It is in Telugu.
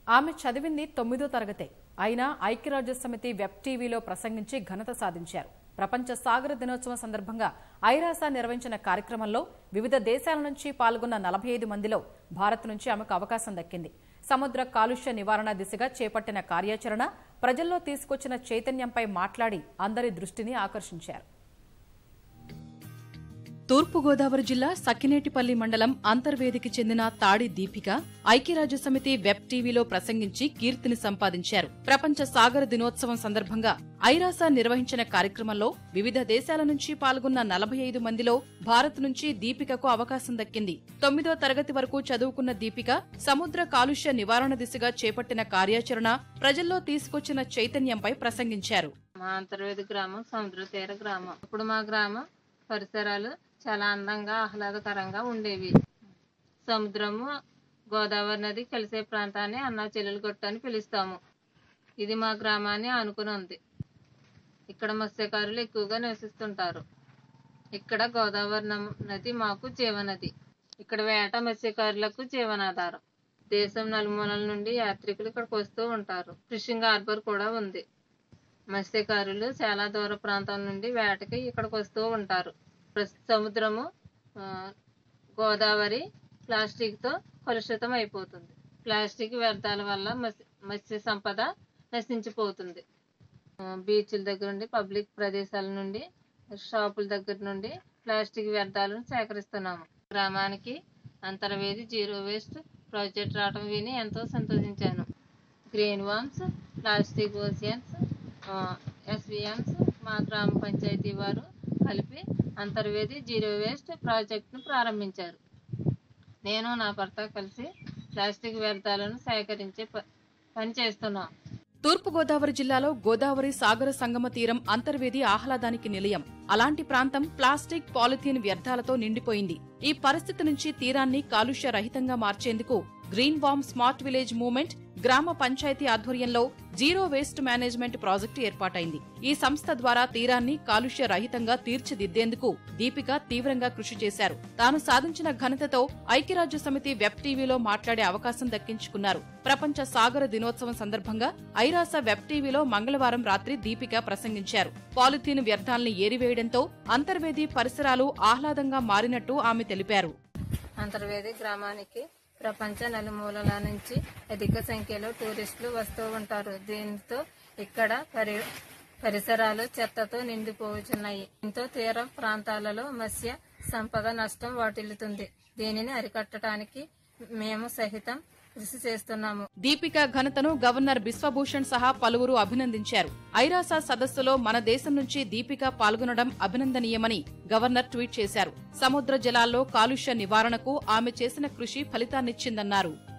ఆమె చదివింది తొమ్మిదో తరగతే అయినా ఐక్యరాజ్య సమితి వెబ్ టీవీలో ప్రసంగించి ఘనత సాధించారు ప్రపంచ సాగర దినోత్సవం సందర్భంగా ఐరాస నిర్వహించిన కార్యక్రమంలో వివిధ దేశాల నుంచి పాల్గొన్న నలభై ఐదు మందిలో భారత్ నుంచి ఆమెకు అవకాశం దక్కింది సముద్ర కాలుష్య నివారణ దిశగా చేపట్టిన కార్యాచరణ ప్రజల్లో తీసుకొచ్చిన చైతన్యంపై మాట్లాడి అందరి దృష్టిని ఆకర్షించారు తూర్పుగోదావరి జిల్లా సక్కినేటిపల్లి మండలం అంతర్వేదికి చెందిన తాడి దీపిక ఐక్యరాజ్య సమితి వెబ్ టీవీలో ప్రసంగించి కీర్తిని సంపాదించారు ప్రపంచ సాగర దినోత్సవం సందర్భంగా ఐరాస నిర్వహించిన కార్యక్రమంలో వివిధ దేశాల నుంచి పాల్గొన్న నలభై ఐదు మందిలో భారత్ నుంచి దీపికకు అవకాశం దక్కింది తొమ్మిదో తరగతి వరకు చదువుకున్న దీపిక సముద్ర కాలుష్య నివారణ దిశగా చేపట్టిన కార్యాచరణ ప్రజల్లో తీసుకొచ్చిన చైతన్యంపై ప్రసంగించారు మా అంతర్వేది గ్రామం సముద్ర తీర గ్రామం ఇప్పుడు మా గ్రామం పరిసరాలు చాలా అందంగా ఆహ్లాదకరంగా ఉండేవి సముద్రము గోదావరి నది కలిసే ప్రాంతాన్ని అన్నా చెల్లెలు గొట్టు అని పిలుస్తాము ఇది మా గ్రామాన్ని ఆనుకుని ఉంది ఇక్కడ మత్స్యకారులు ఎక్కువగా నివసిస్తుంటారు ఇక్కడ గోదావరి నమ్- నది మాకు జీవనది ఇక్కడ వేట మత్స్యకారులకు జీవనాధారం దేశం నలుమూలల నుండి యాత్రికులు ఇక్కడికి వస్తూ ఉంటారు ఫిషింగ్ హార్బర్ కూడా ఉంది మత్స్యకారులు చాలా దూర ప్రాంతాల నుండి వేటకి ఇక్కడికి వస్తూ ఉంటారు ప్రస్- సముద్రము ఆ, గోదావరి ప్లాస్టిక్తో కలుషితం అయిపోతుంది ప్లాస్టిక్ వ్యర్థాల వల్ల మత్స్య మత్స్య సంపద నశించిపోతుంది ఆ, బీచ్ల దగ్గర నుండి పబ్లిక్ ప్రదేశాల నుండి షాపుల దగ్గర నుండి ప్లాస్టిక్ వ్యర్థాలను సేకరిస్తున్నాము గ్రామానికి అంతర్వేది జీరో వేస్ట్ ప్రాజెక్ట్ రావడం విని ఎంతో సంతోషించాను green worms plastic oceans SVMS మా గ్రామ పంచాయతీ వారు కలిపి అంతర్వేది జీరో వేస్ట్ ప్రాజెక్ట్ను ప్రారంభించారు నేను నా భర్త కలిసి ప్లాస్టిక్ వ్యర్థాలను సేకరించే ప- పని చేస్తున్నాం తూర్పుగోదావరి జిల్లాలో గోదావరి సాగర సంగమ తీరం అంతర్వేది ఆహ్లాదానికి నిలయం అలాంటి ప్రాంతం ప్లాస్టిక్ పాలిథీన్ వ్యర్థాలతో నిండిపోయింది ఈ పరిస్థితి నుంచి తీరాన్ని కాలుష్య రహితంగా మార్చేందుకు green worm smart village movement గ్రామ పంచాయతీ ఆధ్వర్యంలో జీరో వేస్ట్ మేనేజ్మెంట్ ప్రాజెక్టు ఏర్పాటైంది ఈ సంస్థ ద్వారా తీరాన్ని కాలుష్య రహితంగా తీర్చిదిద్దేందుకు దీపిక తీవ్రంగా కృషి చేశారు తాను సాధించిన ఘనతతో ఐక్యరాజ్య సమితి వెబ్ టీవీలో మాట్లాడే అవకాశం దక్కించుకున్నారు ప్రపంచ సాగర దినోత్సవం సందర్భంగా ఐరాస వెబ్ టీవీలో మంగళవారం రాత్రి దీపిక ప్రసంగించారు పాలిథీన్ వ్యర్థాల్ని ఏరివేయడంతో అంతర్వేది పరిసరాలు ఆహ్లాదంగా మారినట్టు ఆమె తెలిపారు అంతర్వేది గ్రామానికి ప్రపంచ నలుమూలల నుంచి అధిక సంఖ్యలో టూరిస్టులు వస్తూ ఉంటారు దీంతో ఇక్కడ పరి పరిసరాలు చెత్తతో నిండిపోవచ్చున్నాయి దీంతో తీర ప్రాంతాలలో మత్స్య సంపద నష్టం వాటిల్లుతుంది దీనిని అరికట్టడానికి మేము సహితం కృషి చేస్తున్నాము దీపిక ఘనతను గవర్నర్ బిశ్వభూషణ్ సహా పలువురు అభినందించారు ఐరాస సదస్సులో మన దేశం నుంచి దీపిక పాల్గొనడం అభినందనీయమని గవర్నర్ ట్వీట్ చేశారు సముద్ర జలాల్లో కాలుష్య నివారణకు ఆమె చేసిన కృషి ఫలితాన్నిచ్చిందన్నారు